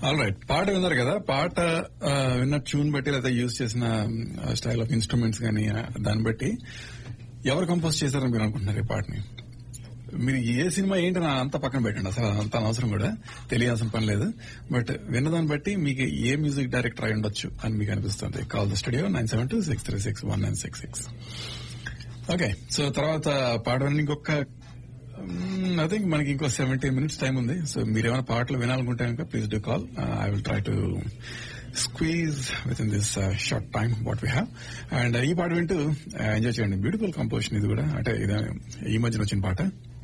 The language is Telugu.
ఆల్ రైట్ పాట విన్నారు కదా పాట ఆ, విన్న ట్యూన్ బట్టి లేదా యూజ్ చేసిన స్టైల్ ఆఫ్ ఇన్స్ట్రుమెంట్స్ కానీ దాన్ని బట్టి ఎవరు కంపోజ్ చేశారని మీరు అనుకుంటున్నారు ఈ పాటని మీరు ఏ సినిమా ఏంటి నా అంత పక్కన పెట్టండి అసలు అంత అనవసరం కూడా తెలియాల్సిన పని లేదు బట్ విన్నదాన్ని బట్టి మీకు ఏ మ్యూజిక్ డైరెక్టర్ అయి ఉండొచ్చు అని మీకు అనిపిస్తుంది call the studio nine seven two six three six one nine six six okay so తర్వాత పాట విన్న ఇంకొక ఐ థింక్ మనకి ఇంకో సెవెంటీన్ మినిట్స్ టైం ఉంది సో మీరు ఏమైనా పాటలు వినాలనుకుంటే కనుక please do call I will try to squeeze within this short time what we have and ఈ పాట వింటూ ఎంజాయ్ చేయండి బ్యూటిఫుల్ కంపోజిషన్ ఇది కూడా అంటే ఇది ఈ మధ్యన వచ్చిన పాట